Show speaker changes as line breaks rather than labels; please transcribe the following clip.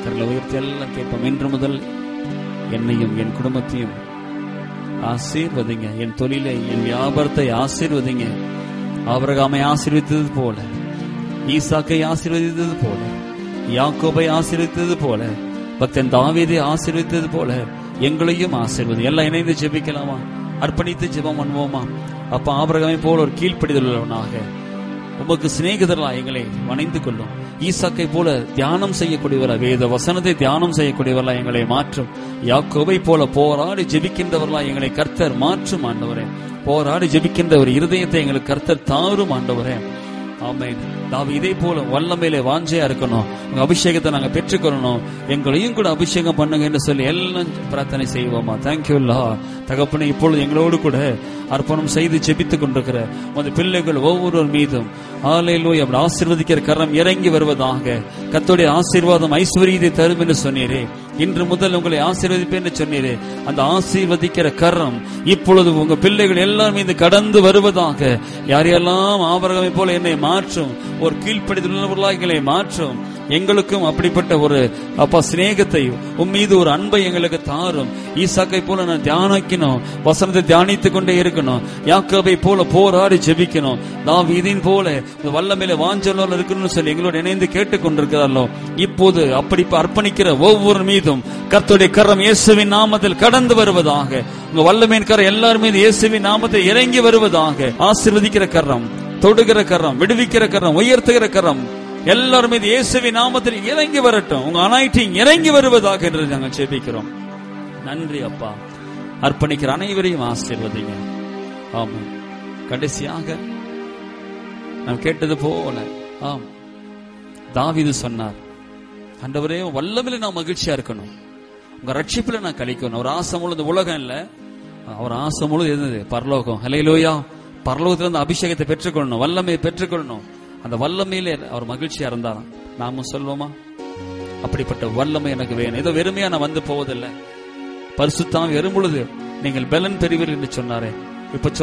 கரலை உயர்த்தி எல்லாம் கேட்போம் இன்று முதல் என்னையும் என் குடும்பத்தையும் ஆசீர்வதிங்க என் தொழிலை என் வியாபாரத்தை ஆசீர்வதிங்க ஆபரகாமை ஆசீர்வதித்தது போல ஈசாக்கை ஆசீர்வதித்தது போல யாக்கோபை ஆசீர்வதித்தது போல பக்தன் தாவீதை ஆசீர்வதித்தது போல எங்களையும் ஆசீர்வதி எல்லாம் இணைந்து ஜெபிக்கலாமா அர்ப்பணித்து ஜெபம் பண்ணுவோமா அப்ப ஆபரகாமை போல ஒரு கீழ்ப்படிதல் உள்ளவனாக உமக்கு சிநேகிதர்களா எங்களை வணைந்து கொள்ளும் ஈசாக்கை போல தியானம் செய்யக்கூடியவரா வேத வசனத்தை தியானம் செய்யக்கூடியவர்களா எங்களை மாற்றும் யாக்கோபை போல போராடி ஜெபிக்கின்றவர்களா எங்களை கர்த்தர் மாற்றும் ஆண்டவரே போராடி ஜெபிக்கின்ற ஒரு இருதயத்தை எங்களுக்கு கர்த்தர் தாரும் ஆண்டவரே ஆமென் நாம் இதே போல வல்லமையில வாஞ்சையா இருக்கணும் உங்க அபிஷேகத்தை நாங்க பெற்றுக்கொள்ளணும் எங்களையும் கூட அபிஷேகம் பண்ணுங்க என்று சொல்லி எல்லாம் பிரார்த்தனை செய்வோமா தேங்க்யூ லா தகப்பனே இப்பொழுது எங்களோடு கூட அர்ப்பணம் செய்து ஜெபித்துக் கொண்டிருக்கிற அந்த பிள்ளைகள் ஒவ்வொருவர் மீதும் ஆலையிலோ அப்படி ஆசீர்வதிக்கிற கரம் இறங்கி வருவதாக கத்தோடைய ஆசீர்வாதம் ஐஸ்வர்யத்தை தரும் என்று சொன்னீரே இன்று முதல் உங்களை ஆசீர்வதிப்பேன் என்று சொன்னீரே அந்த ஆசீர்வதிக்கிற கரம் இப்பொழுது உங்க பிள்ளைகள் எல்லார் மீது கடந்து வருவதாக யாரையெல்லாம் ஆபரகமை போல என்னை மாற்றும் ஒரு கீழ்ப்படிதல் உள்ளவர்களாக எங்களை மாற்றும் எங்களுக்கும் அப்படிப்பட்ட ஒரு அப்பா சிநேகத்தை உன் மீது ஒரு அன்பை எங்களுக்கு தாரும் ஈசாக்கை போல நான் தியானிக்கணும் வசனத்தை தியானித்துக் கொண்டே இருக்கணும் யாக்கோபை போல போராடி ஜெபிக்கணும் நான் இதன் போல வல்லமையில வாஞ்சலோல இருக்கணும்னு சொல்லி எங்களோட இணைந்து கேட்டுக் கொண்டிருக்கிறாரோ இப்போது அப்படி அர்ப்பணிக்கிற ஒவ்வொரு மீதும் கர்த்தருடைய கரம் இயேசுவின் நாமத்தில் கடந்து வருவதாக உங்க வல்லமையின் கரம் எல்லார் மீது இயேசுவின் நாமத்தில் இறங்கி வருவதாக ஆசீர்வதிக்கிற கரம் தொடுகிற கரம் விடுவிக்கிற கரம் உயர்த்துகிற கரம் எல்லாரும் மீது இயேசுவின் நாமத்தில் இறங்கி வரட்டும் உங்க அனைத்தையும் இறங்கி வருவதாக என்று நாங்கள் ஜெபிக்கிறோம் நன்றி அப்பா அர்ப்பணிக்கிற அனைவரையும் ஆசீர்வதிங்க ஆமா கடைசியாக நாம் கேட்டது போல ஆம் தாவீது சொன்னார் ஆண்டவரே வல்லமில்ல நான் மகிழ்ச்சியா இருக்கணும் உங்க ரட்சிப்புல நான் கழிக்கணும் ஒரு ஆசை முழுது உலகம் இல்ல அவர் ஆசை முழுது இருந்தது பரலோகம் ஹலையிலோயா பரலோகத்துல இருந்து அபிஷேகத்தை பெற்றுக்கொள்ளணும் வல்லமையை பெற்றுக்கொள்ளணும் அந்த வல்லமையிலே அவர் மகிழ்ச்சியா இருந்தாராம் நாமும் சொல்வோமா அப்படிப்பட்ட வல்லமை எனக்கு வேணும் ஏதோ வெறுமையா நான் வந்து போவதில்லை பரிசுத்தாம் எறும்பொழுது நீங்கள் பலன் பெறுவீர்கள் என்று சொன்னாரே இப்ப